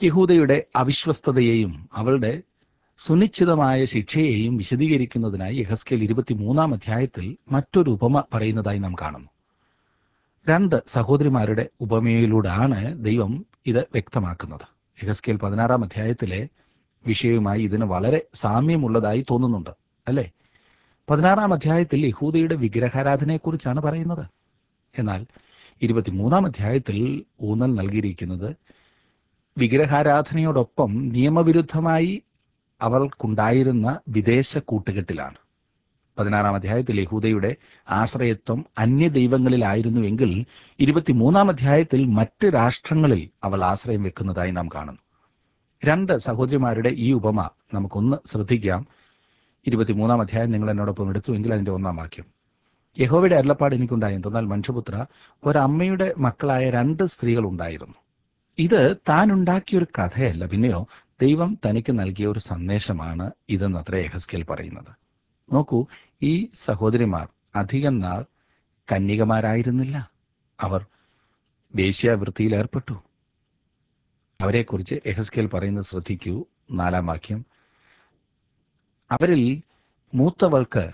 യഹൂദയുടെ അവിശ്വസ്തതയെയും അവളുടെ സുനിശ്ചിതമായ ശിക്ഷയെയും വിശദീകരിക്കുന്നതിനായി യഹസ്കേൽ ഇരുപത്തിമൂന്നാം അധ്യായത്തിൽ മറ്റൊരു ഉപമ പറയുന്നതായി നാം കാണുന്നു രണ്ട് സഹോദരിമാരുടെ ഉപമയിലൂടെയാണ് ദൈവം ഇത് വ്യക്തമാക്കുന്നത് യഹസ്കേൽ പതിനാറാം അധ്യായത്തിലെ വിഷയവുമായി ഇതിന് വളരെ സാമ്യമുള്ളതായി തോന്നുന്നുണ്ട് അല്ലേ പതിനാറാം അധ്യായത്തിൽ യഹൂദയുടെ വിഗ്രഹാരാധനയെക്കുറിച്ചാണ് പറയുന്നത് എന്നാൽ ഇരുപത്തിമൂന്നാം അധ്യായത്തിൽ ഊന്നൽ നൽകിയിരിക്കുന്നത് വിഗ്രഹാരാധനയോടൊപ്പം നിയമവിരുദ്ധമായി അവൾക്കുണ്ടായിരുന്ന വിദേശ കൂട്ടുകെട്ടിലാണ് പതിനാറാം അധ്യായത്തിൽ യഹൂദയുടെ ആശ്രയത്വം അന്യദൈവങ്ങളിലായിരുന്നുവെങ്കിൽ ഇരുപത്തിമൂന്നാം അധ്യായത്തിൽ മറ്റ് രാഷ്ട്രങ്ങളിൽ അവൾ ആശ്രയം വെക്കുന്നതായി നാം കാണുന്നു രണ്ട് സഹോദരിമാരുടെ ഈ ഉപമ നമുക്കൊന്ന് ശ്രദ്ധിക്കാം ഇരുപത്തിമൂന്നാം അധ്യായം നിങ്ങൾ എന്നോടൊപ്പം എടുത്തുവെങ്കിൽ അതിന്റെ ഒന്നാം വാക്യം യഹോവയുടെ അരുളപ്പാട് എനിക്കുണ്ടായി എന്തെന്നാൽ മനുഷ്യപുത്ര ഒരമ്മയുടെ മക്കളായ രണ്ട് സ്ത്രീകൾ ഉണ്ടായിരുന്നു ഇത് താൻ ഉണ്ടാക്കിയ ഒരു കഥയല്ല പിന്നെയോ ദൈവം തനിക്ക് നൽകിയ ഒരു സന്ദേശമാണ് ഇതെന്നത്ര യഹസ്കേൽ പറയുന്നത് നോക്കൂ ഈ സഹോദരിമാർ അധികം നാൾ കന്യകമാരായിരുന്നില്ല അവർ വേശ്യാവൃത്തിയിൽ ഏർപ്പെട്ടു അവരെക്കുറിച്ച് എഹസ്കേൽ പറയുന്നത് ശ്രദ്ധിക്കൂ നാലാം വാക്യം അവരിൽ മൂത്തവൾക്ക്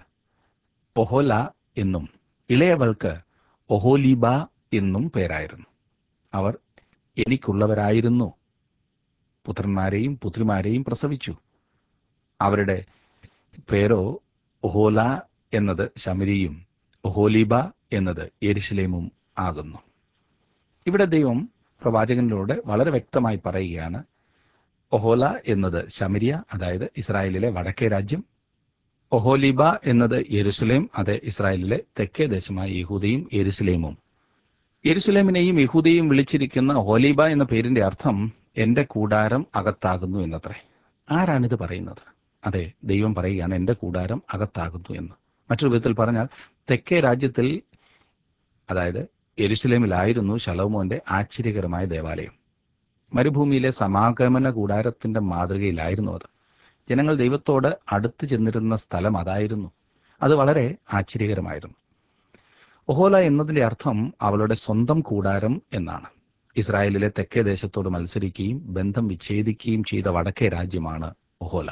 ഒഹോല എന്നും ഇളയവൾക്ക് ഒഹോലീബ എന്നും പേരായിരുന്നു അവർ എനിക്കുള്ളവരായിരുന്നു പുത്രന്മാരെയും പുത്രിമാരെയും പ്രസവിച്ചു അവരുടെ പേരോ ഒഹോല എന്നത് ശമരിയും ഒഹോലീബ എന്നത് എരിശിലേമും ആകുന്നു ഇവിടെ ദൈവം പ്രവാചകനിലൂടെ വളരെ വ്യക്തമായി പറയുകയാണ് ഒഹോല എന്നത് ശമരിയ അതായത് ഇസ്രായേലിലെ വടക്കേ രാജ്യം ഒഹോലിബ എന്നത് യെരുസലേം അത് ഇസ്രായേലിലെ തെക്കേ ദേശമായ യഹൂദയും യെരുസലേമും യെരുസലേമിനെയും യഹൂദയും വിളിച്ചിരിക്കുന്ന ഹോലീബ എന്ന പേരിന്റെ അർത്ഥം എന്റെ കൂടാരം അകത്താകുന്നു എന്നത്രേ ആരാണിത് പറയുന്നത് അതെ ദൈവം പറയുകയാണ് എന്റെ കൂടാരം അകത്താകുന്നു എന്ന് മറ്റൊരു വിധത്തിൽ പറഞ്ഞാൽ തെക്കേ രാജ്യത്തിൽ അതായത് എരുസലേമിലായിരുന്നു ശലോമോന്റെ ആശ്ചര്യകരമായ ദേവാലയം മരുഭൂമിയിലെ സമാഗമന കൂടാരത്തിന്റെ മാതൃകയിലായിരുന്നു അത് ജനങ്ങൾ ദൈവത്തോട് അടുത്ത് ചെന്നിരുന്ന സ്ഥലം അതായിരുന്നു അത് വളരെ ആശ്ചര്യകരമായിരുന്നു ഒഹോല എന്നതിന്റെ അർത്ഥം അവളുടെ സ്വന്തം കൂടാരം എന്നാണ് ഇസ്രായേലിലെ തെക്കേ ദേശത്തോട് മത്സരിക്കുകയും ബന്ധം വിച്ഛേദിക്കുകയും ചെയ്ത വടക്കേ രാജ്യമാണ് ഒഹോല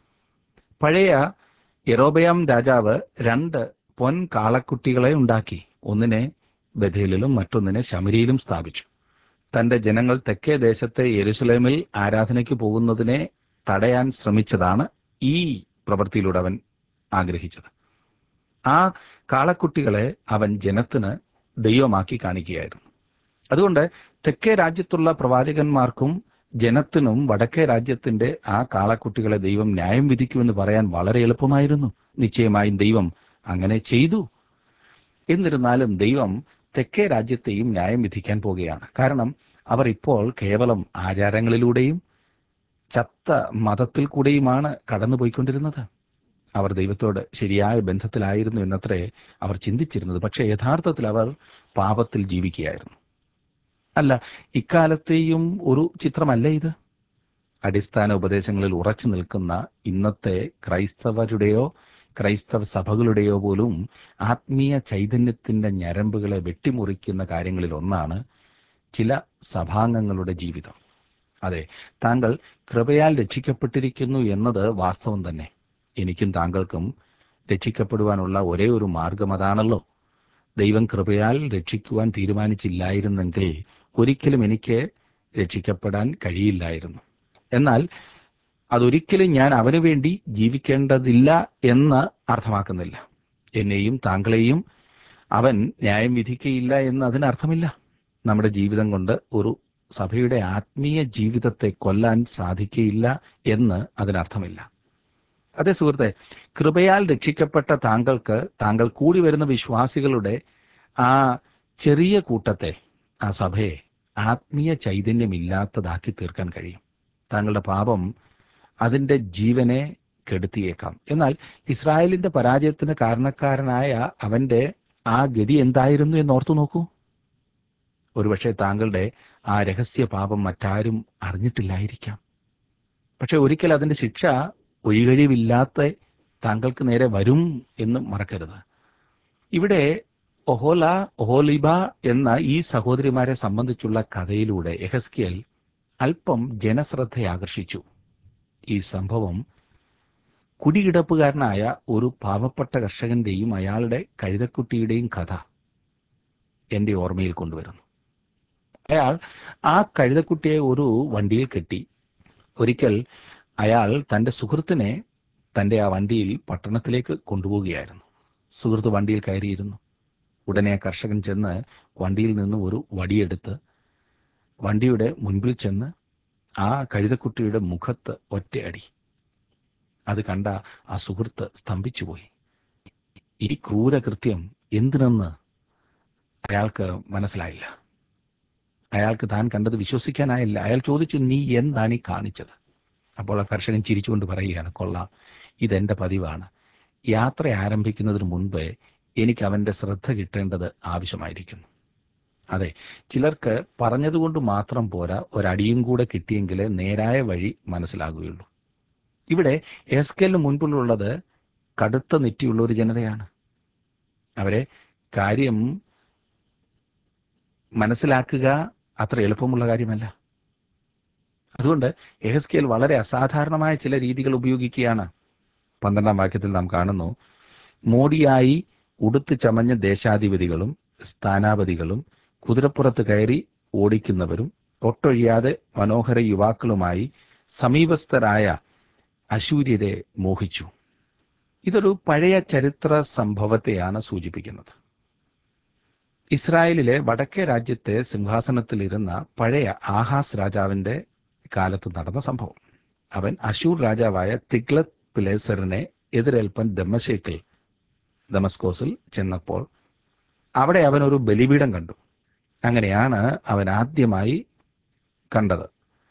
പഴയ യെറോബയാം രാജാവ് രണ്ട് പൊൻ കാളക്കുട്ടികളെ ഉണ്ടാക്കി ഒന്നിനെ ബഥേലിലും മറ്റൊന്നിനെ ശമരിയിലും സ്ഥാപിച്ചു തന്റെ ജനങ്ങൾ തെക്കേ ദേശത്തെ യെരുസലേമിൽ ആരാധനയ്ക്ക് പോകുന്നതിനെ തടയാൻ ശ്രമിച്ചതാണ് ഈ പ്രവൃത്തിയിലൂടെ അവൻ ആഗ്രഹിച്ചത് ആ കാളക്കുട്ടികളെ അവൻ ജനത്തിന് ദൈവമാക്കി കാണിക്കുകയായിരുന്നു അതുകൊണ്ട് തെക്കേ രാജ്യത്തുള്ള പ്രവാചകന്മാർക്കും ജനത്തിനും വടക്കേ രാജ്യത്തിന്റെ ആ കാളക്കുട്ടികളെ ദൈവം ന്യായം വിധിക്കുമെന്ന് പറയാൻ വളരെ എളുപ്പമായിരുന്നു നിശ്ചയമായും ദൈവം അങ്ങനെ ചെയ്തു എന്നിരുന്നാലും ദൈവം തെക്കേ രാജ്യത്തെയും ന്യായം വിധിക്കാൻ പോകുകയാണ് കാരണം അവർ ഇപ്പോൾ കേവലം ആചാരങ്ങളിലൂടെയും ചത്ത മതത്തിൽ കൂടെയുമാണ് കടന്നുപോയിക്കൊണ്ടിരുന്നത് അവർ ദൈവത്തോട് ശരിയായ ബന്ധത്തിലായിരുന്നു എന്നത്രേ അവർ ചിന്തിച്ചിരുന്നത് പക്ഷേ യഥാർത്ഥത്തിൽ അവർ പാപത്തിൽ ജീവിക്കുകയായിരുന്നു അല്ല ഇക്കാലത്തെയും ഒരു ചിത്രമല്ല ഇത് അടിസ്ഥാന ഉപദേശങ്ങളിൽ ഉറച്ചു നിൽക്കുന്ന ഇന്നത്തെ ക്രൈസ്തവരുടെയോ ക്രൈസ്തവ സഭകളുടെയോ പോലും ആത്മീയ ചൈതന്യത്തിന്റെ ഞരമ്പുകളെ വെട്ടിമുറിക്കുന്ന കാര്യങ്ങളിൽ ഒന്നാണ് ചില സഭാംഗങ്ങളുടെ ജീവിതം അതെ താങ്കൾ കൃപയാൽ രക്ഷിക്കപ്പെട്ടിരിക്കുന്നു എന്നത് വാസ്തവം തന്നെ എനിക്കും താങ്കൾക്കും രക്ഷിക്കപ്പെടുവാനുള്ള ഒരേ ഒരു മാർഗം അതാണല്ലോ ദൈവം കൃപയാൽ രക്ഷിക്കുവാൻ തീരുമാനിച്ചില്ലായിരുന്നെങ്കിൽ ഒരിക്കലും എനിക്ക് രക്ഷിക്കപ്പെടാൻ കഴിയില്ലായിരുന്നു എന്നാൽ അതൊരിക്കലും ഞാൻ അവന് വേണ്ടി ജീവിക്കേണ്ടതില്ല എന്ന് അർത്ഥമാക്കുന്നില്ല എന്നെയും താങ്കളെയും അവൻ ന്യായം വിധിക്കയില്ല എന്ന് അതിനർത്ഥമില്ല നമ്മുടെ ജീവിതം കൊണ്ട് ഒരു സഭയുടെ ആത്മീയ ജീവിതത്തെ കൊല്ലാൻ സാധിക്കയില്ല എന്ന് അതിനർത്ഥമില്ല അതെ സുഹൃത്തെ കൃപയാൽ രക്ഷിക്കപ്പെട്ട താങ്കൾക്ക് താങ്കൾ കൂടി വരുന്ന വിശ്വാസികളുടെ ആ ചെറിയ കൂട്ടത്തെ ആ സഭയെ ആത്മീയ ചൈതന്യമില്ലാത്തതാക്കി തീർക്കാൻ കഴിയും താങ്കളുടെ പാപം അതിന്റെ ജീവനെ കെടുത്തിയേക്കാം എന്നാൽ ഇസ്രായേലിന്റെ പരാജയത്തിന് കാരണക്കാരനായ അവന്റെ ആ ഗതി എന്തായിരുന്നു എന്ന് ഓർത്തു നോക്കൂ ഒരുപക്ഷെ താങ്കളുടെ ആ രഹസ്യ പാപം മറ്റാരും അറിഞ്ഞിട്ടില്ലായിരിക്കാം പക്ഷെ ഒരിക്കൽ അതിന്റെ ശിക്ഷ ഒഴികഴിവില്ലാത്ത താങ്കൾക്ക് നേരെ വരും എന്ന് മറക്കരുത് ഇവിടെ ഒഹോല ഒഹോലിബ എന്ന ഈ സഹോദരിമാരെ സംബന്ധിച്ചുള്ള കഥയിലൂടെ എഹസ്കിയൽ അല്പം ജനശ്രദ്ധ ആകർഷിച്ചു ഈ സംഭവം കുടികിടപ്പുകാരനായ ഒരു പാവപ്പെട്ട കർഷകന്റെയും അയാളുടെ കഴുതക്കുട്ടിയുടെയും കഥ എന്റെ ഓർമ്മയിൽ കൊണ്ടുവരുന്നു അയാൾ ആ കഴുതക്കുട്ടിയെ ഒരു വണ്ടിയിൽ കെട്ടി ഒരിക്കൽ അയാൾ തന്റെ സുഹൃത്തിനെ തന്റെ ആ വണ്ടിയിൽ പട്ടണത്തിലേക്ക് കൊണ്ടുപോവുകയായിരുന്നു സുഹൃത്ത് വണ്ടിയിൽ കയറിയിരുന്നു ഉടനെ ആ കർഷകൻ ചെന്ന് വണ്ടിയിൽ നിന്ന് ഒരു വടിയെടുത്ത് വണ്ടിയുടെ മുൻപിൽ ചെന്ന് ആ കഴുതക്കുട്ടിയുടെ മുഖത്ത് ഒറ്റയടി അത് കണ്ട ആ സുഹൃത്ത് സ്തംഭിച്ചുപോയി ഈ ക്രൂരകൃത്യം എന്തിനെന്ന് അയാൾക്ക് മനസ്സിലായില്ല അയാൾക്ക് താൻ കണ്ടത് വിശ്വസിക്കാനായില്ല അയാൾ ചോദിച്ചു നീ എന്താണ് ഈ കാണിച്ചത് അപ്പോൾ ആ കർഷകൻ ചിരിച്ചുകൊണ്ട് പറയുകയാണ് കൊള്ളാം ഇതെന്റെ പതിവാണ് യാത്ര ആരംഭിക്കുന്നതിന് മുൻപ് എനിക്ക് അവന്റെ ശ്രദ്ധ കിട്ടേണ്ടത് ആവശ്യമായിരിക്കുന്നു അതെ ചിലർക്ക് പറഞ്ഞതുകൊണ്ട് മാത്രം പോരാ ഒരടിയും കൂടെ കിട്ടിയെങ്കിലേ നേരായ വഴി മനസ്സിലാകുകയുള്ളൂ ഇവിടെ എസ്കേലിന് മുൻപിലുള്ളത് കടുത്ത നെറ്റിയുള്ള ഒരു ജനതയാണ് അവരെ കാര്യം മനസ്സിലാക്കുക അത്ര എളുപ്പമുള്ള കാര്യമല്ല അതുകൊണ്ട് എഹസ്കേൽ വളരെ അസാധാരണമായ ചില രീതികൾ ഉപയോഗിക്കുകയാണ് പന്ത്രണ്ടാം വാക്യത്തിൽ നാം കാണുന്നു മോടിയായി ഉടുത്ത് ചമഞ്ഞ ദേശാധിപതികളും സ്ഥാനാപതികളും കുതിരപ്പുറത്ത് കയറി ഓടിക്കുന്നവരും ഒട്ടൊഴിയാതെ മനോഹര യുവാക്കളുമായി സമീപസ്ഥരായ അശൂര്യരെ മോഹിച്ചു ഇതൊരു പഴയ ചരിത്ര സംഭവത്തെയാണ് സൂചിപ്പിക്കുന്നത് ഇസ്രായേലിലെ വടക്കേ രാജ്യത്തെ സിംഹാസനത്തിലിരുന്ന പഴയ ആഹാസ് രാജാവിന്റെ കാലത്ത് നടന്ന സംഭവം അവൻ അശൂർ രാജാവായ തിഗ്ലത് പിലേസറിനെ എതിരേൽപ്പൻ ദമശേക്കിൽ ദമസ്കോസിൽ ചെന്നപ്പോൾ അവിടെ അവൻ ഒരു ബലിപീഠം കണ്ടു അങ്ങനെയാണ് അവൻ ആദ്യമായി കണ്ടത്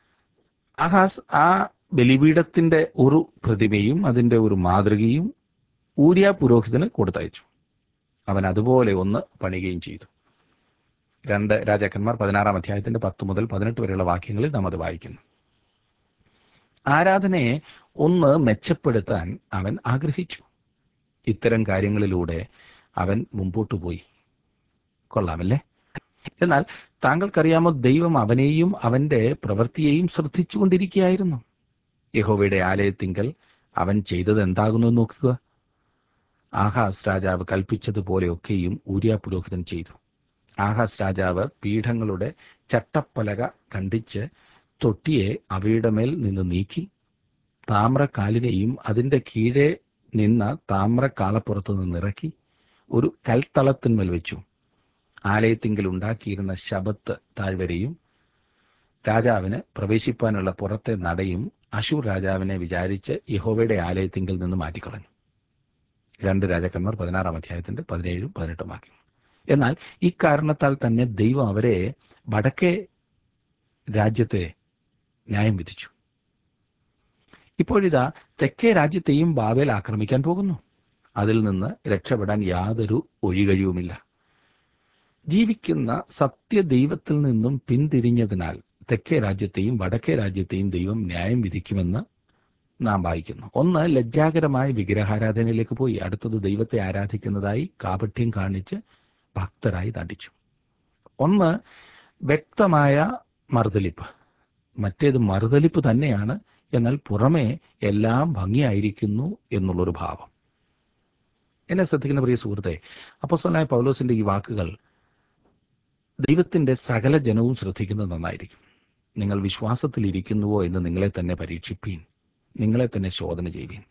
ആഹാസ് ആ ബലിപീഠത്തിന്റെ ഒരു പ്രതിമയും അതിന്റെ ഒരു മാതൃകയും ഊര്യ പുരോഹിതന് കൊടുത്തയച്ചു അവൻ അതുപോലെ ഒന്ന് പണിയുകയും ചെയ്തു രണ്ട് രാജാക്കന്മാർ പതിനാറാം അധ്യായത്തിന്റെ പത്ത് മുതൽ പതിനെട്ട് വരെയുള്ള വാക്യങ്ങളിൽ നാം അത് വായിക്കുന്നു ആരാധനയെ ഒന്ന് മെച്ചപ്പെടുത്താൻ അവൻ ആഗ്രഹിച്ചു ഇത്തരം കാര്യങ്ങളിലൂടെ അവൻ മുമ്പോട്ട് പോയി കൊള്ളാമല്ലേ എന്നാൽ താങ്കൾക്കറിയാമോ ദൈവം അവനെയും അവന്റെ പ്രവൃത്തിയെയും ശ്രദ്ധിച്ചുകൊണ്ടിരിക്കുകയായിരുന്നു യഹോവയുടെ ആലയത്തിങ്കൽ അവൻ ചെയ്തത് എന്താകുന്നു എന്ന് നോക്കുക ആഹാസ് രാജാവ് കൽപ്പിച്ചതുപോലെയൊക്കെയും ഊര്യ പുരോഹിതൻ ചെയ്തു ആഹാസ് രാജാവ് പീഠങ്ങളുടെ ചട്ടപ്പലക കണ്ടിച്ച് തൊട്ടിയെ അവയുടെ മേൽ നിന്ന് നീക്കി താമ്രക്കാലിനെയും അതിന്റെ കീഴെ നിന്ന താമ്രക്കാളപ്പുറത്തു നിന്നിറക്കി ഒരു കൽത്തളത്തിന്മേൽ വെച്ചു ആലയത്തിങ്കിൽ ഉണ്ടാക്കിയിരുന്ന ശബത്ത് താഴ്വരയും രാജാവിന് പ്രവേശിപ്പാനുള്ള പുറത്തെ നടയും അശൂർ രാജാവിനെ വിചാരിച്ച് യഹോവയുടെ ആലയത്തിങ്കിൽ നിന്ന് മാറ്റിക്കളഞ്ഞു രണ്ട് രാജാക്കന്മാർ പതിനാറാം അധ്യായത്തിന്റെ പതിനേഴും പതിനെട്ടും വാക്യം എന്നാൽ ഇക്കാരണത്താൽ തന്നെ ദൈവം അവരെ വടക്കേ രാജ്യത്തെ ന്യായം വിധിച്ചു ഇപ്പോഴിതാ തെക്കേ രാജ്യത്തെയും ബാബേൽ ആക്രമിക്കാൻ പോകുന്നു അതിൽ നിന്ന് രക്ഷപ്പെടാൻ യാതൊരു ഒഴികഴിവുമില്ല ജീവിക്കുന്ന സത്യദൈവത്തിൽ നിന്നും പിന്തിരിഞ്ഞതിനാൽ തെക്കേ രാജ്യത്തെയും വടക്കേ രാജ്യത്തെയും ദൈവം ന്യായം വിധിക്കുമെന്ന് നാം വായിക്കുന്നു ഒന്ന് ലജ്ജാകരമായ വിഗ്രഹാരാധനയിലേക്ക് പോയി അടുത്തത് ദൈവത്തെ ആരാധിക്കുന്നതായി കാപഠ്യം കാണിച്ച് ഭക്തരായി ദണ്ഡിച്ചു ഒന്ന് വ്യക്തമായ മറുതലിപ്പ് മറ്റേത് മറുതലിപ്പ് തന്നെയാണ് എന്നാൽ പുറമേ എല്ലാം ഭംഗിയായിരിക്കുന്നു എന്നുള്ളൊരു ഭാവം എന്നെ ശ്രദ്ധിക്കുന്ന പ്രിയ സുഹൃത്തെ അപ്പോസ്തലനായ പൗലോസിന്റെ ഈ വാക്കുകൾ ദൈവത്തിന്റെ സകല ജനവും ശ്രദ്ധിക്കുന്നത് നന്നായിരിക്കും നിങ്ങൾ വിശ്വാസത്തിൽ ഇരിക്കുന്നുവോ എന്ന് നിങ്ങളെ തന്നെ പരീക്ഷിപ്പീൻ നിങ്ങളെ തന്നെ ശോധന ചെയ്യുവീൻ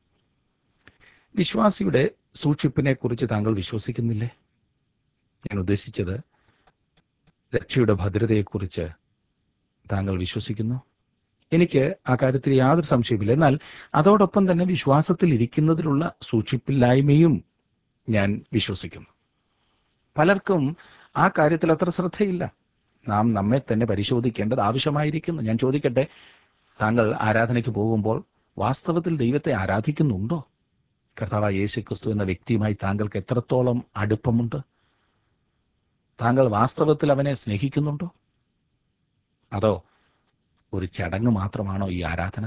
വിശ്വാസിയുടെ സൂക്ഷിപ്പിനെ കുറിച്ച് താങ്കൾ വിശ്വസിക്കുന്നില്ലേ ഞാൻ ഉദ്ദേശിച്ചത് രക്ഷയുടെ ഭദ്രതയെക്കുറിച്ച് താങ്കൾ വിശ്വസിക്കുന്നു എനിക്ക് ആ കാര്യത്തിൽ യാതൊരു സംശയമില്ല എന്നാൽ അതോടൊപ്പം തന്നെ വിശ്വാസത്തിൽ ഇരിക്കുന്നതിലുള്ള സൂക്ഷിപ്പില്ലായ്മയും ഞാൻ വിശ്വസിക്കുന്നു പലർക്കും ആ കാര്യത്തിൽ അത്ര ശ്രദ്ധയില്ല നാം നമ്മെ തന്നെ പരിശോധിക്കേണ്ടത് ആവശ്യമായിരിക്കുന്നു ഞാൻ ചോദിക്കട്ടെ താങ്കൾ ആരാധനയ്ക്ക് പോകുമ്പോൾ വാസ്തവത്തിൽ ദൈവത്തെ ആരാധിക്കുന്നുണ്ടോ കർത്താവ് യേശു ക്രിസ്തു എന്ന വ്യക്തിയുമായി താങ്കൾക്ക് എത്രത്തോളം അടുപ്പമുണ്ട് താങ്കൾ വാസ്തവത്തിൽ അവനെ സ്നേഹിക്കുന്നുണ്ടോ അതോ ഒരു ചടങ്ങ് മാത്രമാണോ ഈ ആരാധന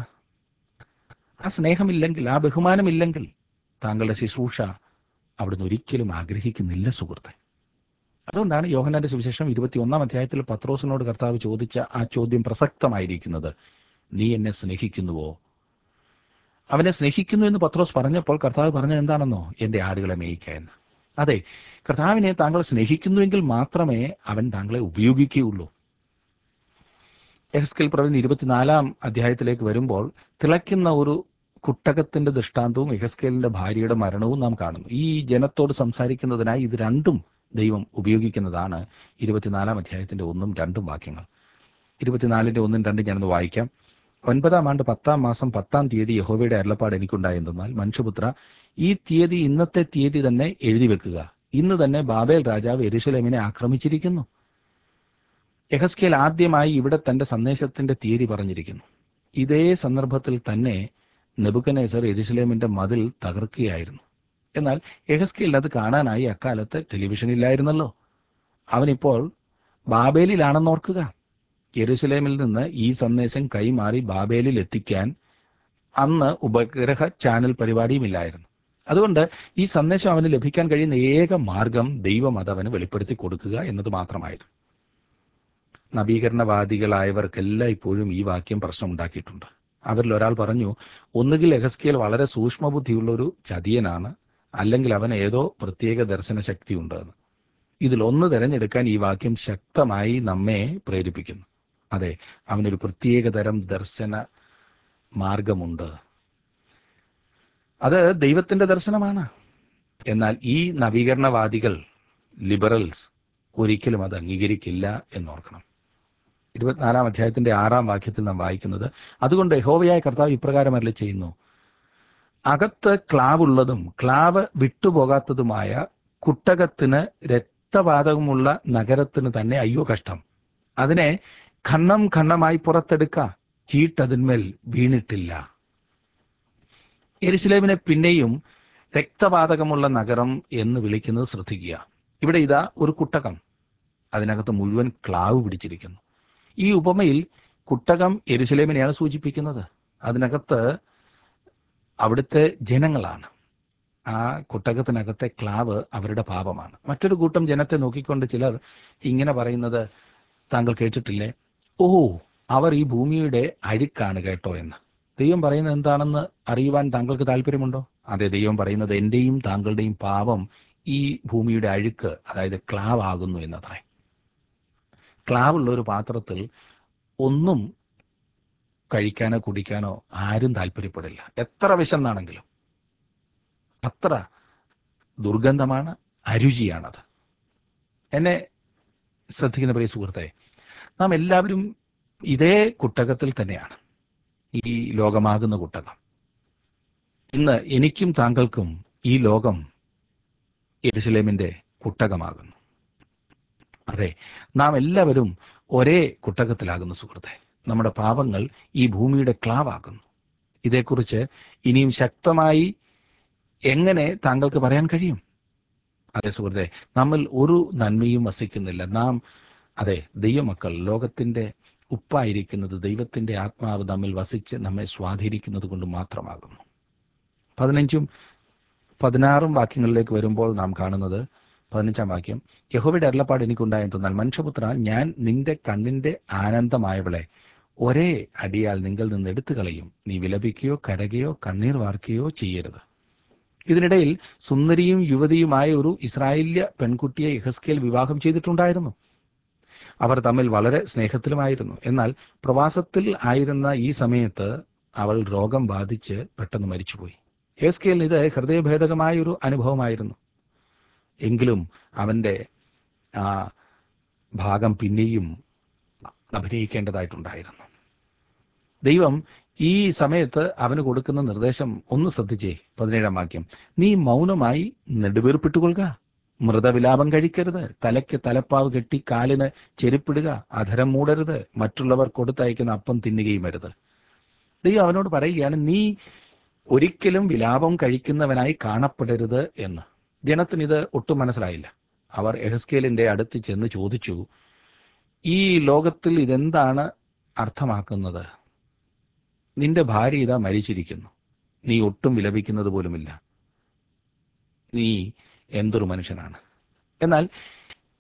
ആ സ്നേഹമില്ലെങ്കിൽ ആ ബഹുമാനമില്ലെങ്കിൽ താങ്കളുടെ ശുശ്രൂഷ അവിടുന്ന് ഒരിക്കലും ആഗ്രഹിക്കുന്നില്ല സുഹൃത്തെ അതുകൊണ്ടാണ് യോഹന്നാന്റെ സുവിശേഷം ഇരുപത്തിയൊന്നാം അധ്യായത്തിൽ പത്രോസിനോട് കർത്താവ് ചോദിച്ച ആ ചോദ്യം പ്രസക്തമായിരിക്കുന്നത് നീ എന്നെ സ്നേഹിക്കുന്നുവോ അവനെ സ്നേഹിക്കുന്നു എന്ന് പത്രോസ് പറഞ്ഞപ്പോൾ കർത്താവ് പറഞ്ഞത് എന്താണെന്നോ എന്റെ ആടുകളെ മേയിക്ക എന്ന് അതെ കർത്താവിനെ താങ്കൾ സ്നേഹിക്കുന്നുവെങ്കിൽ മാത്രമേ അവൻ താങ്കളെ ഉപയോഗിക്കുകയുള്ളൂ എഹസ്കേൽ പ്രവചനം ഇരുപത്തിനാലാം അധ്യായത്തിലേക്ക് വരുമ്പോൾ തിളയ്ക്കുന്ന ഒരു കുട്ടകത്തിന്റെ ദൃഷ്ടാന്തവും എഹസ്കേലിന്റെ ഭാര്യയുടെ മരണവും നാം കാണുന്നു ഈ ജനത്തോട് സംസാരിക്കുന്നതിനായി ഇത് രണ്ടും ദൈവം ഉപയോഗിക്കുന്നതാണ് ഇരുപത്തിനാലാം അധ്യായത്തിന്റെ ഒന്നും രണ്ടും വാക്യങ്ങൾ ഇരുപത്തിനാലിന്റെ ഒന്നും രണ്ടും ഞാനൊന്ന് വായിക്കാം ഒൻപതാം ആണ്ട് പത്താം മാസം പത്താം തീയതി യഹോവയുടെ അരുളപ്പാട് എനിക്കുണ്ടായെന്നാൽ മനുഷ്യപുത്ര ഈ തീയതി ഇന്നത്തെ തീയതി തന്നെ എഴുതി വെക്കുക ഇന്ന് തന്നെ ബാബേൽ രാജാവ് എരുശലേമിനെ ആക്രമിച്ചിരിക്കുന്നു യഹസ്കേൽ ആദ്യമായി ഇവിടെ തന്റെ സന്ദേശത്തിന്റെ തീയതി പറഞ്ഞിരിക്കുന്നു ഇതേ സന്ദർഭത്തിൽ തന്നെ നെബുക്കനേസർ എരുശലേമിന്റെ മതിൽ തകർക്കുകയായിരുന്നു എന്നാൽ യഹസ്കേലിന് അത് കാണാനായി അക്കാലത്ത് ടെലിവിഷൻ ഇല്ലായിരുന്നല്ലോ അവനിപ്പോൾ ബാബേലിലാണെന്നോർക്കുക യെരുസലേമിൽ നിന്ന് ഈ സന്ദേശം കൈമാറി ബാബേലിൽ എത്തിക്കാൻ അന്ന് ഉപഗ്രഹ ചാനൽ പരിപാടിയുമില്ലായിരുന്നു അതുകൊണ്ട് ഈ സന്ദേശം അവന് ലഭിക്കാൻ കഴിയുന്ന ഏക മാർഗം ദൈവം അത് അവന് വെളിപ്പെടുത്തി കൊടുക്കുക എന്നത് മാത്രമായിരുന്നു നവീകരണവാദികളായവർക്കെല്ലാം ഇപ്പോഴും ഈ വാക്യം പ്രശ്നമുണ്ടാക്കിയിട്ടുണ്ട് അവരിൽ ഒരാൾ പറഞ്ഞു ഒന്നുകിൽ എഹസ്കേൽ വളരെ സൂക്ഷ്മബുദ്ധിയുള്ള ഒരു ചതിയനാണ് അല്ലെങ്കിൽ അവൻ ഏതോ പ്രത്യേക ദർശന ശക്തിയുണ്ട് എന്ന് ഇതിൽ ഒന്ന് തിരഞ്ഞെടുക്കാൻ ഈ വാക്യം ശക്തമായി നമ്മെ പ്രേരിപ്പിക്കുന്നു അതെ അവനൊരു പ്രത്യേക തരം ദർശന മാർഗമുണ്ട് അത് ദൈവത്തിന്റെ ദർശനമാണ് എന്നാൽ ഈ നവീകരണവാദികൾ ലിബറൽസ് ഒരിക്കലും അത് അംഗീകരിക്കില്ല എന്നോർക്കണം ഇരുപത്തിനാലാം അധ്യായത്തിന്റെ ആറാം വാക്യത്തിൽ നാം വായിക്കുന്നത് അതുകൊണ്ട് യഹോവയായ കർത്താവ് ഇപ്രകാരം അരളി ചെയ്യുന്നു അകത്ത് ക്ലാവുള്ളതും ക്ലാവ് വിട്ടുപോകാത്തതുമായ കുട്ടകത്തിന് രക്തപാതകമുള്ള നഗരത്തിന് തന്നെ അയ്യോ കഷ്ടം അതിനെ ഖണ്ണം ഖണ്ഡമായി പുറത്തെടുക്ക ചീട്ടതിന്മേൽ വീണിട്ടില്ല എരുസലേമിനെ പിന്നെയും രക്തപാതകമുള്ള നഗരം എന്ന് വിളിക്കുന്നത് ശ്രദ്ധിക്കുക ഇവിടെ ഇതാ ഒരു കുട്ടകം അതിനകത്ത് മുഴുവൻ ക്ലാവ് പിടിച്ചിരിക്കുന്നു ഈ ഉപമയിൽ കുട്ടകം എരുസലേമിനെയാണ് സൂചിപ്പിക്കുന്നത് അതിനകത്ത് അവിടുത്തെ ജനങ്ങളാണ് ആ കുട്ടകത്തിനകത്തെ ക്ലാവ് അവരുടെ പാപമാണ് മറ്റൊരു കൂട്ടം ജനത്തെ നോക്കിക്കൊണ്ട് ചിലർ ഇങ്ങനെ പറയുന്നത് താങ്കൾ കേട്ടിട്ടില്ലേ ഓ അവർ ഈ ഭൂമിയുടെ അഴുക്കാണ് കേട്ടോ എന്ന് ദൈവം പറയുന്നത് എന്താണെന്ന് അറിയുവാൻ താങ്കൾക്ക് താല്പര്യമുണ്ടോ അതെ ദൈവം പറയുന്നത് എന്റെയും താങ്കളുടെയും പാപം ഈ ഭൂമിയുടെ അഴുക്ക് അതായത് ക്ലാവ് ആകുന്നു എന്നത്രേ ക്ലാവുള്ള ഒരു പാത്രത്തിൽ ഒന്നും കഴിക്കാനോ കുടിക്കാനോ ആരും താല്പര്യപ്പെടില്ല എത്ര വിശന്നാണെങ്കിലും അത്ര ദുർഗന്ധമാണ് അരുചിയാണത് എന്നെ ശ്രദ്ധിക്കുന്ന പ്രിയ സുഹൃത്തെ നാം എല്ലാവരും ഇതേ കുട്ടകത്തിൽ തന്നെയാണ് ഈ ലോകമാകുന്ന കുട്ടകം ഇന്ന് എനിക്കും താങ്കൾക്കും ഈ ലോകം എരുസലേമിന്റെ കുട്ടകമാകുന്നു അതെ നാം എല്ലാവരും ഒരേ കുട്ടകത്തിലാകുന്നു സുഹൃത്തെ നമ്മുടെ പാപങ്ങൾ ഈ ഭൂമിയുടെ ക്ലാവാകുന്നു ഇതേക്കുറിച്ച് ഇനിയും ശക്തമായി എങ്ങനെ താങ്കൾക്ക് പറയാൻ കഴിയും അതെ സുഹൃത്തെ നമ്മിൽ ഒരു നന്മയും വസിക്കുന്നില്ല നാം അതെ ദൈവമക്കൾ ലോകത്തിന്റെ ഉപ്പായിരിക്കുന്നത് ദൈവത്തിന്റെ ആത്മാവ് നമ്മിൽ വസിച്ച് നമ്മെ സ്വാധീനിക്കുന്നത് കൊണ്ട് മാത്രമാകുന്നു പതിനഞ്ചും പതിനാറും വാക്യങ്ങളിലേക്ക് വരുമ്പോൾ നാം കാണുന്നത് പതിനഞ്ചാം വാക്യം യഹോവയുടെ അരുളപ്പാട് എനിക്കുണ്ടായെന്നാൽ മനുഷ്യപുത്ര ഞാൻ നിന്റെ കണ്ണിന്റെ ആനന്ദമായവളെ ഒരേ അടിയാൽ നിങ്ങൾ നിന്ന് എടുത്തു കളയും നീ വിലപിക്കുകയോ കരകയോ കണ്ണീർ വാർക്കുകയോ ചെയ്യരുത് ഇതിനിടയിൽ സുന്ദരിയും യുവതിയുമായ ഒരു ഇസ്രായേല്യ പെൺകുട്ടിയെ ഇഹസ്കേൽ വിവാഹം ചെയ്തിട്ടുണ്ടായിരുന്നു അവർ തമ്മിൽ വളരെ സ്നേഹത്തിലുമായിരുന്നു എന്നാൽ പ്രവാസത്തിൽ ആയിരുന്ന ഈ സമയത്ത് അവൾ രോഗം ബാധിച്ച് പെട്ടെന്ന് മരിച്ചുപോയി ഹേസ്കേലിന് ഇത് ഹൃദയഭേദകമായ ഒരു അനുഭവമായിരുന്നു എങ്കിലും അവന്റെ ആ ഭാഗം പിന്നെയും അഭിനയിക്കേണ്ടതായിട്ടുണ്ടായിരുന്നു ദൈവം ഈ സമയത്ത് അവന് കൊടുക്കുന്ന നിർദ്ദേശം ഒന്ന് ശ്രദ്ധിച്ചേ പതിനേഴാം വാക്യം നീ മൗനമായി നെടുവീർപ്പിട്ടുകൊള്ളുക മൃതവിലാപം കഴിക്കരുത് തലയ്ക്ക് തലപ്പാവ് കെട്ടി കാലിന് ചെരുപ്പിടുക അധരം മൂടരുത് മറ്റുള്ളവർ കൊടുത്തയക്കുന്ന അപ്പം തിന്നുകയും അരുത് ദൈവം അവനോട് പറയുകയാണ് നീ ഒരിക്കലും വിലാപം കഴിക്കുന്നവനായി കാണപ്പെടരുത് എന്ന് ജനത്തിന് ഇത് ഒട്ടും മനസ്സിലായില്ല അവർ എഹസ്കേലിന്റെ അടുത്ത് ചെന്ന് ചോദിച്ചു ഈ ലോകത്തിൽ ഇതെന്താണ് അർത്ഥമാക്കുന്നത് നിന്റെ ഭാര്യ ഇതാ മരിച്ചിരിക്കുന്നു നീ ഒട്ടും വിലപിക്കുന്നത് പോലുമില്ല നീ എന്തൊരു മനുഷ്യനാണ് എന്നാൽ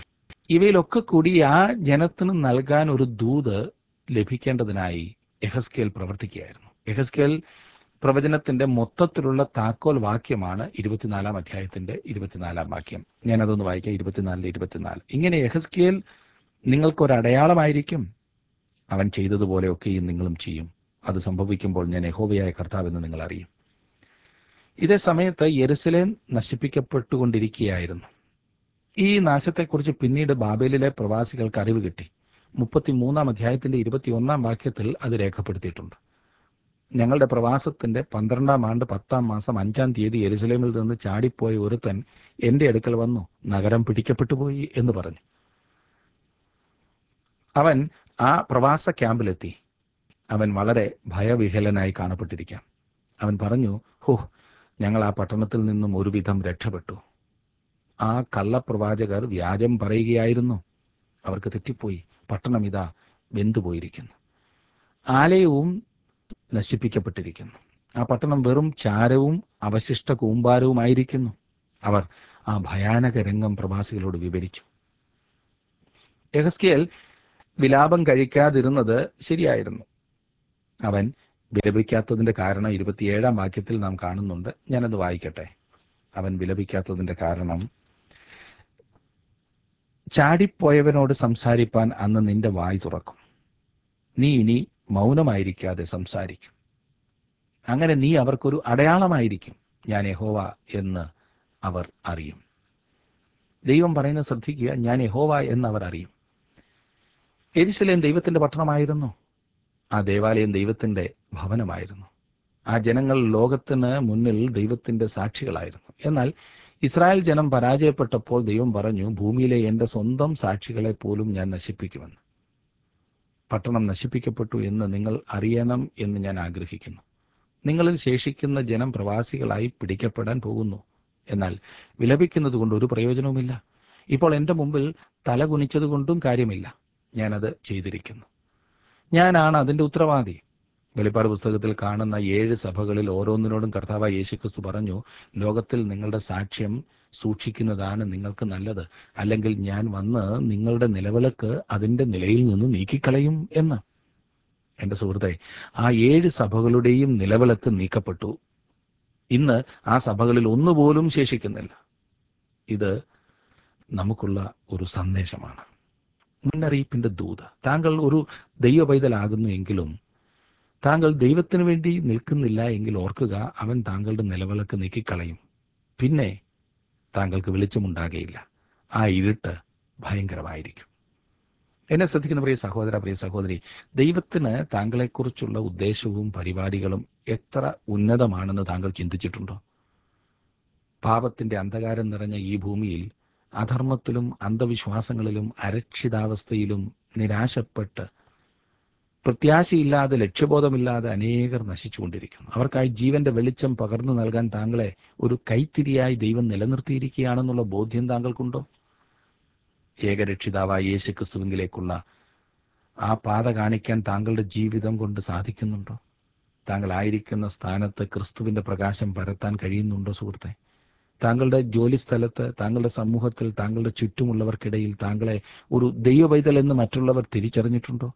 ഇവയിലൊക്കെ കൂടി ആ ജനത്തിന് നൽകാൻ ഒരു ദൂത് ലഭിക്കേണ്ടതിനായി എഹസ്കേൽ പ്രവർത്തിക്കുകയായിരുന്നു എഹസ്കേൽ പ്രവചനത്തിന്റെ മൊത്തത്തിലുള്ള താക്കോൽ വാക്യമാണ് ഇരുപത്തിനാലാം അധ്യായത്തിന്റെ ഇരുപത്തിനാലാം വാക്യം ഞാൻ അതൊന്ന് വായിക്കാം ഇരുപത്തിനാലിലെ ഇരുപത്തിനാല് ഇങ്ങനെ എഹസ്കേൽ നിങ്ങൾക്കൊരു അടയാളമായിരിക്കും അവൻ ചെയ്തതുപോലെയൊക്കെയും നിങ്ങളും ചെയ്യും അത് സംഭവിക്കുമ്പോൾ ഞാൻ യഹോവയായ കർത്താവെന്ന് നിങ്ങൾ അറിയും ഇതേ സമയത്ത് യെരുസലേം നശിപ്പിക്കപ്പെട്ടുകൊണ്ടിരിക്കുകയായിരുന്നു ഈ നാശത്തെക്കുറിച്ച് പിന്നീട് ബാബേലിലെ പ്രവാസികൾക്ക് അറിവ് കിട്ടി മുപ്പത്തിമൂന്നാം അധ്യായത്തിന്റെ ഇരുപത്തിയൊന്നാം വാക്യത്തിൽ അത് രേഖപ്പെടുത്തിയിട്ടുണ്ട് ഞങ്ങളുടെ പ്രവാസത്തിന്റെ പന്ത്രണ്ടാം ആണ്ട് പത്താം മാസം അഞ്ചാം തീയതി യെരുസലേമിൽ നിന്ന് ചാടിപ്പോയ ഒരുത്തൻ എന്റെ അടുക്കൽ വന്നു നഗരം പിടിക്കപ്പെട്ടുപോയി എന്ന് പറഞ്ഞു അവൻ ആ പ്രവാസ ക്യാമ്പിലെത്തി അവൻ വളരെ ഭയവിഹലനായി കാണപ്പെട്ടിരിക്കാം അവൻ പറഞ്ഞു ഹോ ഞങ്ങൾ ആ പട്ടണത്തിൽ നിന്നും ഒരുവിധം രക്ഷപ്പെട്ടു ആ കള്ളപ്രവാചകർ വ്യാജം പറയുകയായിരുന്നു അവർക്ക് തെറ്റിപ്പോയി പട്ടണം ഇതാ വെന്തുപോയിരിക്കുന്നു ആലയവും നശിപ്പിക്കപ്പെട്ടിരിക്കുന്നു ആ പട്ടണം വെറും ചാരവും അവശിഷ്ട കൂമ്പാരവുമായിരിക്കുന്നു അവർ ആ ഭയാനക രംഗം പ്രവാസികളോട് വിവരിച്ചു യഹസ്കേൽ വിലാപം കഴിക്കാതിരുന്നത് ശരിയായിരുന്നു അവൻ വിലപിക്കാത്തതിന്റെ കാരണം ഇരുപത്തിയേഴാം വാക്യത്തിൽ നാം കാണുന്നുണ്ട് ഞാനത് വായിക്കട്ടെ അവൻ വിലപിക്കാത്തതിന്റെ കാരണം ചാടിപ്പോയവനോട് സംസാരിപ്പാൻ അന്ന് നിന്റെ വായി തുറക്കും നീ ഇനി മൗനമായിരിക്കാതെ സംസാരിക്കും അങ്ങനെ നീ അവർക്കൊരു അടയാളമായിരിക്കും ഞാൻ യഹോവ എന്ന് അവർ അറിയും ദൈവം പറയുന്നത് ശ്രദ്ധിക്കുക ഞാൻ യഹോവ എന്ന് അവർ അറിയും എരിശലേം ദൈവത്തിന്റെ പട്ടണമായിരുന്നു ആ ദേവാലയം ദൈവത്തിന്റെ ഭവനമായിരുന്നു ആ ജനങ്ങൾ ലോകത്തിന് മുന്നിൽ ദൈവത്തിന്റെ സാക്ഷികളായിരുന്നു എന്നാൽ ഇസ്രായേൽ ജനം പരാജയപ്പെട്ടപ്പോൾ ദൈവം പറഞ്ഞു ഭൂമിയിലെ എന്റെ സ്വന്തം സാക്ഷികളെ പോലും ഞാൻ നശിപ്പിക്കുമെന്ന് പട്ടണം നശിപ്പിക്കപ്പെട്ടു എന്ന് നിങ്ങൾ അറിയണം എന്ന് ഞാൻ ആഗ്രഹിക്കുന്നു നിങ്ങളിൽ ശേഷിക്കുന്ന ജനം പ്രവാസികളായി പിടിക്കപ്പെടാൻ പോകുന്നു എന്നാൽ വിലപിക്കുന്നത് കൊണ്ട് ഒരു പ്രയോജനവുമില്ല ഇപ്പോൾ എന്റെ മുമ്പിൽ തല കുനിച്ചതുകൊണ്ടും കാര്യമില്ല ഞാനത് ചെയ്തിരിക്കുന്നു ഞാനാണ് അതിന്റെ ഉത്തരവാദി വെളിപ്പാട് പുസ്തകത്തിൽ കാണുന്ന ഏഴ് സഭകളിൽ ഓരോന്നിനോടും കർത്താവായ യേശുക്രിസ്തു പറഞ്ഞു ലോകത്തിൽ നിങ്ങളുടെ സാക്ഷ്യം സൂക്ഷിക്കുന്നതാണ് നിങ്ങൾക്ക് നല്ലത് അല്ലെങ്കിൽ ഞാൻ വന്ന് നിങ്ങളുടെ നിലവിളക്ക് അതിന്റെ നിലയിൽ നിന്ന് നീക്കിക്കളയും എന്ന് എന്റെ സുഹൃത്തെ ആ ഏഴ് സഭകളുടെയും നിലവിളക്ക് നീക്കപ്പെട്ടു ഇന്ന് ആ സഭകളിൽ ഒന്നുപോലും ശേഷിക്കുന്നില്ല ഇത് നമുക്കുള്ള ഒരു സന്ദേശമാണ് മുന്നറിയിപ്പിന്റെ ദൂത് താങ്കൾ ഒരു ദൈവ പൈതലാകുന്നു എങ്കിലും താങ്കൾ ദൈവത്തിന് വേണ്ടി നിൽക്കുന്നില്ല എങ്കിൽ ഓർക്കുക അവൻ താങ്കളുടെ നിലവിളക്ക് നീക്കിക്കളയും പിന്നെ താങ്കൾക്ക് വെളിച്ചമുണ്ടാകുകയില്ല ആ ഇരുട്ട് ഭയങ്കരമായിരിക്കും എന്നെ ശ്രദ്ധിക്കുന്ന പ്രിയ സഹോദര പ്രിയ സഹോദരി ദൈവത്തിന് താങ്കളെക്കുറിച്ചുള്ള ഉദ്ദേശവും പരിപാടികളും എത്ര ഉന്നതമാണെന്ന് താങ്കൾ ചിന്തിച്ചിട്ടുണ്ടോ പാപത്തിന്റെ അന്ധകാരം നിറഞ്ഞ ഈ ഭൂമിയിൽ അധർമ്മത്തിലും അന്ധവിശ്വാസങ്ങളിലും അരക്ഷിതാവസ്ഥയിലും നിരാശപ്പെട്ട് പ്രത്യാശയില്ലാതെ ലക്ഷ്യബോധമില്ലാതെ അനേകർ നശിച്ചുകൊണ്ടിരിക്കുന്നു അവർക്കായി ജീവന്റെ വെളിച്ചം പകർന്നു നൽകാൻ താങ്കളെ ഒരു കൈത്തിരിയായി ദൈവം നിലനിർത്തിയിരിക്കുകയാണെന്നുള്ള ബോധ്യം താങ്കൾക്കുണ്ടോ ഏകരക്ഷിതാവായ യേശുക്രിസ്തുവിങ്കിലേക്കുള്ള ആ പാത കാണിക്കാൻ താങ്കളുടെ ജീവിതം കൊണ്ട് സാധിക്കുന്നുണ്ടോ താങ്കൾ ആയിരിക്കുന്ന സ്ഥാനത്ത് ക്രിസ്തുവിന്റെ പ്രകാശം പരത്താൻ കഴിയുന്നുണ്ടോ സുഹൃത്തെ താങ്കളുടെ ജോലി സ്ഥലത്ത് താങ്കളുടെ സമൂഹത്തിൽ താങ്കളുടെ ചുറ്റുമുള്ളവർക്കിടയിൽ താങ്കളെ ഒരു ദൈവവൈതൽ എന്ന് മറ്റുള്ളവർ തിരിച്ചറിഞ്ഞിട്ടുണ്ടോ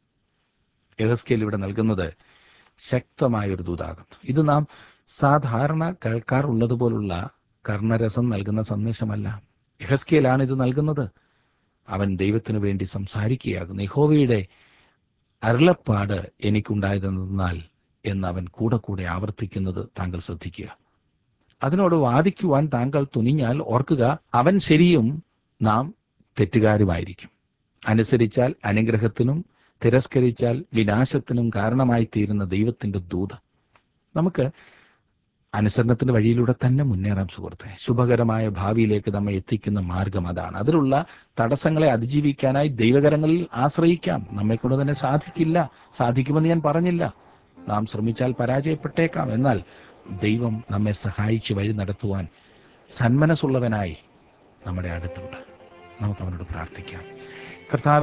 യഹസ്കേൽ ഇവിടെ നൽകുന്നത് ശക്തമായ ഒരു ദൂതാകുന്നു ഇത് നാം സാധാരണ കേൾക്കാറുള്ളതുപോലുള്ള കർണരസം നൽകുന്ന സന്ദേശമല്ല യഹസ്കേലാണ് ഇത് നൽകുന്നത് അവൻ ദൈവത്തിനു വേണ്ടി സംസാരിക്കുകയാകുന്നു യഹോവയുടെ അരുളപ്പാട് എനിക്കുണ്ടായതെന്നാൽ എന്ന് അവൻ കൂടെ കൂടെ ആവർത്തിക്കുന്നത് താങ്കൾ ശ്രദ്ധിക്കുക അതിനോട് വാദിക്കുവാൻ താങ്കൾ തുനിഞ്ഞാൽ ഓർക്കുക അവൻ ശരിയും നാം തെറ്റുകാരുമായിരിക്കും അനുസരിച്ചാൽ അനുഗ്രഹത്തിനും തിരസ്കരിച്ചാൽ വിനാശത്തിനും കാരണമായി തീരുന്ന ദൈവത്തിന്റെ ദൂത് നമുക്ക് അനുസരണത്തിന്റെ വഴിയിലൂടെ തന്നെ മുന്നേറാം സുഹൃത്തെ ശുഭകരമായ ഭാവിയിലേക്ക് നമ്മെ എത്തിക്കുന്ന മാർഗം അതാണ് അതിലുള്ള തടസ്സങ്ങളെ അതിജീവിക്കാനായി ദൈവകരങ്ങളിൽ ആശ്രയിക്കാം നമ്മെ കൊണ്ട് തന്നെ സാധിക്കില്ല സാധിക്കുമെന്ന് ഞാൻ പറഞ്ഞില്ല നാം ശ്രമിച്ചാൽ പരാജയപ്പെട്ടേക്കാം എന്നാൽ ദൈവം നമ്മെ സഹായിച്ച് വഴി നടത്തുവാൻ സന്മനസ്സുള്ളവനായി നമ്മുടെ അടുത്തുണ്ട് നമുക്ക് അവനോട് പ്രാർത്ഥിക്കാം കർത്താവ്